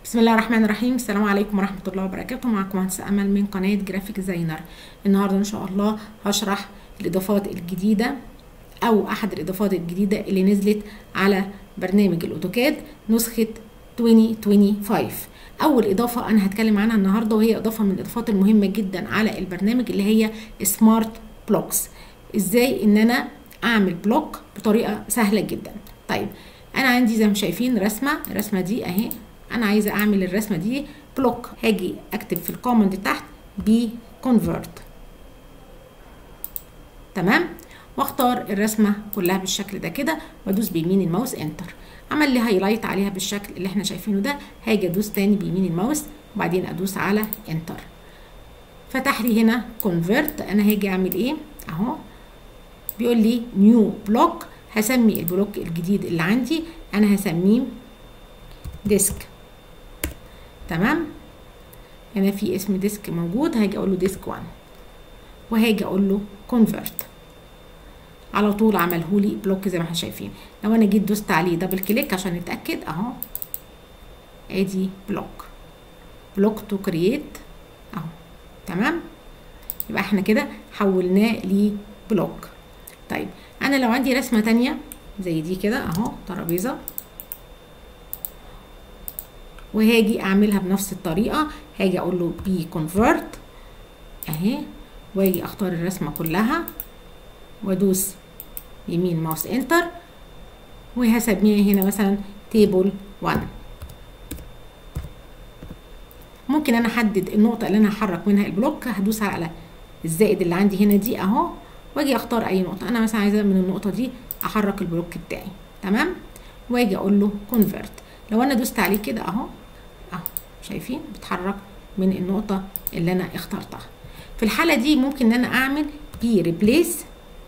بسم الله الرحمن الرحيم السلام عليكم ورحمة الله وبركاته معكم مهندسة أمل من قناة جرافيك ديزاينر النهاردة إن شاء الله هشرح الإضافات الجديدة أو أحد الإضافات الجديدة اللي نزلت على برنامج الأوتوكاد نسخة 2025 أول إضافة أنا هتكلم عنها النهاردة وهي إضافة من الإضافات المهمة جدا على البرنامج اللي هي سمارت بلوكس إزاي إن أنا أعمل بلوك بطريقة سهلة جدا طيب أنا عندي زي ما شايفين رسمة الرسمة دي أهي انا عايزه اعمل الرسمه دي بلوك هاجي اكتب في الكومنت تحت بي كونفرت تمام واختار الرسمه كلها بالشكل ده كده وادوس بيمين الماوس انتر عمل لي هايلايت عليها بالشكل اللي احنا شايفينه ده هاجي ادوس تاني بيمين الماوس وبعدين ادوس على انتر فتح لي هنا كونفرت انا هاجي اعمل ايه اهو بيقول لي نيو بلوك هسمي البلوك الجديد اللي عندي انا هسميه ديسك تمام هنا في اسم ديسك موجود هاجي اقول له ديسك 1 وهاجي اقول له كونفرت على طول عمله لي بلوك زي ما احنا شايفين لو انا جيت دوست عليه دبل كليك عشان نتاكد اهو ادي بلوك بلوك تو كرييت اهو تمام يبقى احنا كده حولناه لبلوك طيب انا لو عندي رسمه تانية زي دي كده اهو ترابيزه وهاجي اعملها بنفس الطريقه هاجي اقول له بي كونفرت اهي واجي اختار الرسمه كلها وادوس يمين ماوس انتر وهسميها هنا مثلا تيبل 1 ممكن انا احدد النقطه اللي انا هحرك منها البلوك هدوس على الزائد اللي عندي هنا دي اهو واجي اختار اي نقطه انا مثلا عايزه من النقطه دي احرك البلوك بتاعي تمام واجي اقول له كونفرت لو انا دوست عليه كده اهو اهو شايفين بيتحرك من النقطة اللي انا اخترتها في الحالة دي ممكن ان انا اعمل بي ريبليس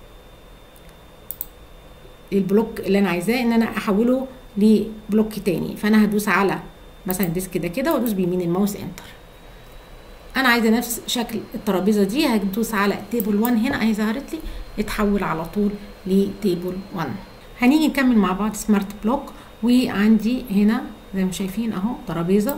البلوك اللي انا عايزاه ان انا احوله لبلوك تاني فانا هدوس على مثلا الديسك ده كده وادوس بيمين الماوس انتر انا عايزه نفس شكل الترابيزه دي هدوس على تيبل 1 هنا اهي ظهرت لي اتحول على طول لتيبل 1 هنيجي نكمل مع بعض سمارت بلوك وعندي هنا زي ما شايفين اهو ترابيزه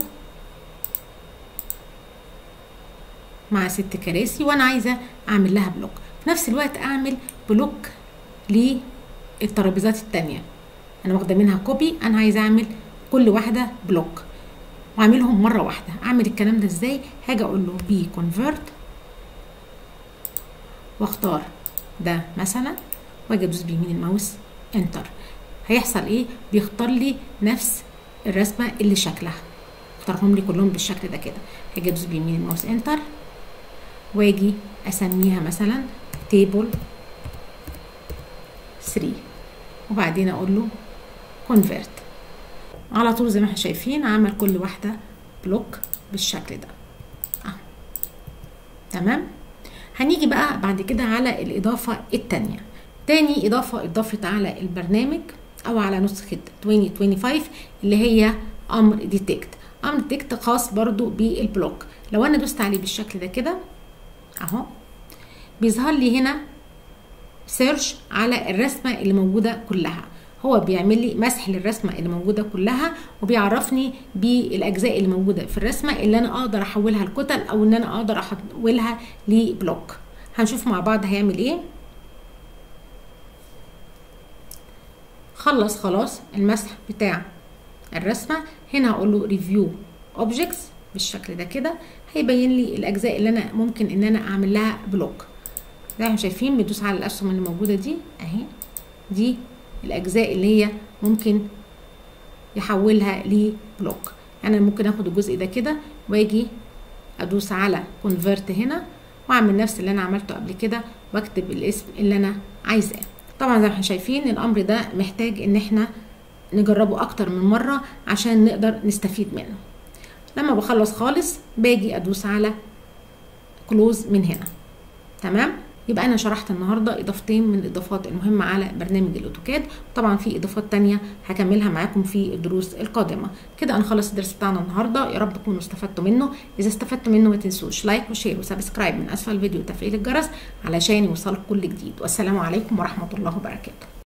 مع ست كراسي وانا عايزه اعمل لها بلوك في نفس الوقت اعمل بلوك للترابيزات التانية انا واخده منها كوبي انا عايزه اعمل كل واحده بلوك واعملهم مره واحده اعمل الكلام ده ازاي هاجي اقول له بي كونفرت واختار ده مثلا واجي ادوس بيمين الماوس انتر هيحصل ايه بيختار لي نفس الرسمه اللي شكلها اختارهم لي كلهم بالشكل ده كده هاجي ادوس بيمين الماوس انتر واجي اسميها مثلا تيبل 3 وبعدين اقول له كونفرت على طول زي ما احنا شايفين عمل كل واحده بلوك بالشكل ده اه تمام هنيجي بقى بعد كده على الاضافه الثانيه تاني اضافه اضافت على البرنامج او على نسخة 2025 اللي هي امر ديتكت امر ديتكت خاص برضو بالبلوك لو انا دوست عليه بالشكل ده كده اهو بيظهر لي هنا سيرش على الرسمة اللي موجودة كلها هو بيعمل لي مسح للرسمة اللي موجودة كلها وبيعرفني بالاجزاء اللي موجودة في الرسمة اللي انا اقدر احولها لكتل او ان انا اقدر احولها لبلوك هنشوف مع بعض هيعمل ايه خلص خلاص المسح بتاع الرسمه هنا هقول له ريفيو اوبجكتس بالشكل ده كده هيبين لي الاجزاء اللي انا ممكن ان انا اعمل لها بلوك زي ما شايفين بندوس على الاسهم اللي موجوده دي اهي دي الاجزاء اللي هي ممكن يحولها لبلوك انا ممكن اخد الجزء ده كده واجي ادوس على كونفرت هنا واعمل نفس اللي انا عملته قبل كده واكتب الاسم اللي انا عايزاه طبعا زي ما احنا شايفين الامر ده محتاج ان احنا نجربه اكتر من مره عشان نقدر نستفيد منه لما بخلص خالص باجي ادوس على كلوز من هنا تمام يبقى انا شرحت النهارده اضافتين من الاضافات المهمه على برنامج الاوتوكاد طبعا في اضافات تانية هكملها معاكم في الدروس القادمه كده هنخلص الدرس بتاعنا النهارده يا رب تكونوا استفدتوا منه اذا استفدتوا منه ما تنسوش لايك وشير وسبسكرايب من اسفل الفيديو وتفعيل الجرس علشان يوصلك كل جديد والسلام عليكم ورحمه الله وبركاته